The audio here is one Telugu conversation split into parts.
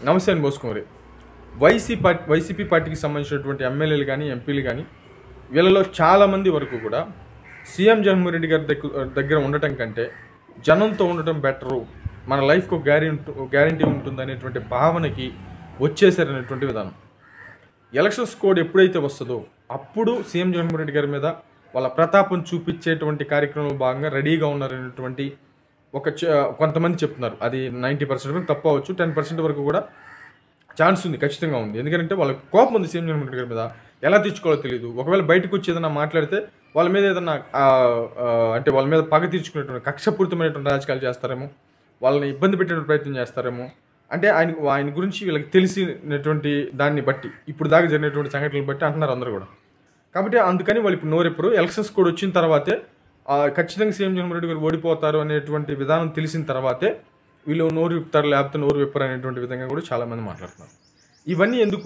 నమస్తే అని మోసుకుమారి వైసీ పార్టీ వైసీపీ పార్టీకి సంబంధించినటువంటి ఎమ్మెల్యేలు కానీ ఎంపీలు కానీ వీళ్ళలో చాలామంది వరకు కూడా సీఎం జగన్మోహన్ రెడ్డి గారి దగ్గర దగ్గర ఉండటం కంటే జనంతో ఉండటం బెటరు మన లైఫ్కి ఒక గ్యారెంటీ గ్యారంటీ ఉంటుంది అనేటువంటి భావనకి వచ్చేసారనేటువంటి విధానం ఎలక్షన్స్ కోడ్ ఎప్పుడైతే వస్తుందో అప్పుడు సీఎం జగన్మోహన్ రెడ్డి గారి మీద వాళ్ళ ప్రతాపం చూపించేటువంటి కార్యక్రమంలో భాగంగా రెడీగా ఉన్నారనేటువంటి ఒక చ- కొంతమంది చెప్తున్నారు అది నైంటీ పర్సెంట్ వరకు తప్పు అవ్వచ్చు టెన్ పర్సెంట్ వరకు కూడా ఛాన్స్ ఉంది ఖచ్చితంగా ఉంది ఎందుకంటే వాళ్ళకి కోపం ఉంది సీఎం జగన్మోహన్ రెడ్డి గారి మీద ఎలా తెచ్చుకోవాలో తెలియదు ఒకవేళ బయటకు వచ్చి ఏదైనా మాట్లాడితే వాళ్ళ మీద ఏదైనా ఆ, ఆ, అంటే వాళ్ళ మీద పగ తీర్చుకునేటువంటి కక్షపూరితమైనటువంటి రాజకీయాలు చేస్తారేమో వాళ్ళని ఇబ్బంది పెట్టే ప్రయత్నం చేస్తారేమో అంటే ఆయన ఆయన గురించి వీళ్ళకి తెలిసినటువంటి దాన్ని బట్టి ఇప్పుడు దాకా జరిగినటువంటి సంఘటనలు బట్టి అంటున్నారు అందరూ కూడా కాబట్టి అందుకని వాళ్ళు ఇప్పుడు నోరెప్పరు ఎలక్షన్స్ కూడా వచ్చిన తర్వాతే ఆ, ఖచ్చితంగా సీఎం జగన్మోహన్ రెడ్డి గారు ఓడిపోతారు అనేటువంటి విధానం తెలిసిన తర్వాతే వీళ్ళు నోరు విప్పుతారు లేకపోతే నోరు విప్పరు అనేటువంటి విధంగా కూడా చాలామంది మాట్లాడుతున్నారు ఇవన్నీ ఎందుకు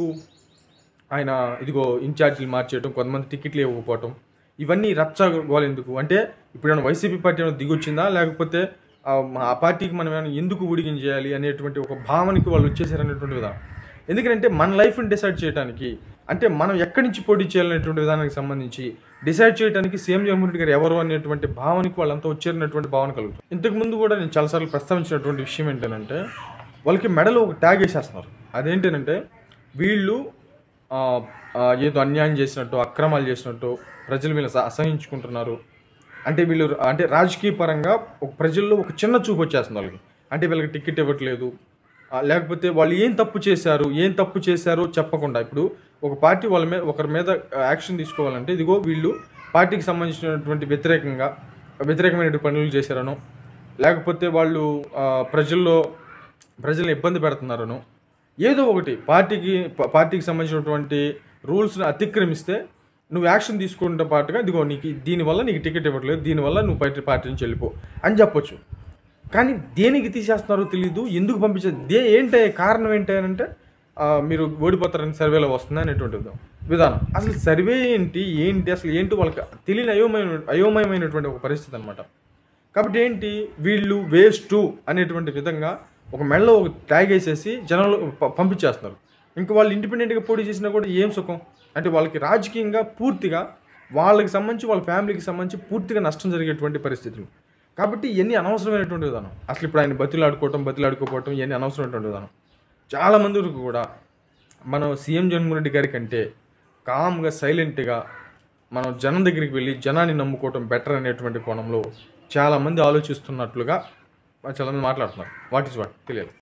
ఆయన ఇదిగో ఇన్ఛార్జీలు మార్చేయటం కొంతమంది టికెట్లు ఇవ్వకపోవటం ఇవన్నీ రచ్చగోలు ఎందుకు అంటే ఇప్పుడు ఏమైనా వైసీపీ పార్టీ ఏమైనా దిగొచ్చిందా లేకపోతే ఆ, మా- ఆ పార్టీకి మనం ఏమైనా ఎందుకు ఊడిగం చేయాలి అనేటువంటి ఒక భావనకి వాళ్ళు వచ్చేసారు అనేటువంటి విధానం ఎందుకంటే మన లైఫ్ని డిసైడ్ చేయడానికి అంటే మనం ఎక్కడి నుంచి పోటీ చేయాలనేటువంటి విధానానికి సంబంధించి డిసైడ్ చేయడానికి సీఎం జగన్మోహన్ రెడ్డి గారు ఎవరు అనేటువంటి భావనకి వాళ్ళంతా వచ్చారనేటువంటి భావన కలుగుతుంది ఇంతకు ముందు కూడా నేను చాలాసార్లు ప్రస్తావించినటువంటి విషయం ఏంటంటే వాళ్ళకి మెడలో ఒక ట్యాగ్ వేసేస్తున్నారు అదేంటంటే వీళ్ళు ఆ, ఆ, ఏదో అన్యాయం చేసినట్టు అక్రమాలు చేసినట్టు ప్రజలు వీళ్ళని స- అసహించుకుంటున్నారు అంటే వీళ్ళు అంటే రాజకీయ పరంగా ఒక ప్రజల్లో ఒక చిన్న చూపు వచ్చేస్తుంది వాళ్ళకి అంటే వీళ్ళకి టికెట్ ఇవ్వట్లేదు ఆ, లేకపోతే వాళ్ళు ఏం తప్పు చేశారు ఏం తప్పు చేశారో చెప్పకుండా ఇప్పుడు ఒక పార్టీ వాళ్ళ మీద ఒకరి మీద యాక్షన్ తీసుకోవాలంటే ఇదిగో వీళ్ళు పార్టీకి సంబంధించినటువంటి వ్యతిరేకంగా వ్యతిరేకమైన పనులు చేశారనో లేకపోతే వాళ్ళు ఆ, ప్రజల్లో ప్రజల్ని ఇబ్బంది పెడుతున్నారనో ఏదో ఒకటి పార్టీకి ప- పార్టీకి సంబంధించినటువంటి రూల్స్ని అతిక్రమిస్తే నువ్వు యాక్షన్ తీసుకుంటే పాటుగా ఇదిగో నీకు దీనివల్ల నీకు టికెట్ ఇవ్వట్లేదు దీనివల్ల నువ్వు పార్టీ పార్టీ నుంచి వెళ్ళిపో అని చెప్పొచ్చు కానీ దేనికి తీసేస్తున్నారో తెలియదు ఎందుకు పంపించారు దే ఏంటి కారణం ఏంటి అని అంటే ఆ, మీరు ఓడిపోతారని సర్వేలో వస్తుంది అనేటువంటి విధానం విధానం అసలు సర్వే ఏంటి ఏంటి అసలు ఏంటి వాళ్ళకి తెలియని అయోమయ అయోమయమైనటువంటి ఒక పరిస్థితి అనమాట కాబట్టి ఏంటి వీళ్ళు వేస్ట్ అనేటువంటి విధంగా ఒక మెడలో ఒక ట్యాగ్ వేసేసి జనంలో ప- పంపించేస్తున్నారు ఇంకా వాళ్ళు ఇండిపెండెంట్గా పోటీ చేసినా కూడా ఏం సుఖం అంటే వాళ్ళకి రాజకీయంగా పూర్తిగా వాళ్ళకి సంబంధించి వాళ్ళ ఫ్యామిలీకి సంబంధించి పూర్తిగా నష్టం జరిగేటువంటి పరిస్థితులు కాబట్టి ఇవన్నీ అనవసరమైనటువంటి విధానం అసలు ఇప్పుడు ఆయన బతిలాడుకోవటం బతిలాడుకోపోవటం ఇవన్నీ అనవసరమైనటువంటి విధానం చాలామంది వరకు కూడా మనం సీఎం జగన్మోహన్ రెడ్డి గారి కంటే కామ్గా సైలెంట్గా మనం జనం దగ్గరికి వెళ్ళి జనాన్ని నమ్ముకోవటం బెటర్ అనేటువంటి కోణంలో చాలామంది ఆలోచిస్తున్నట్లుగా చాలామంది మాట్లాడుతున్నారు వాట్ ఈస్ వాట్ తెలియదు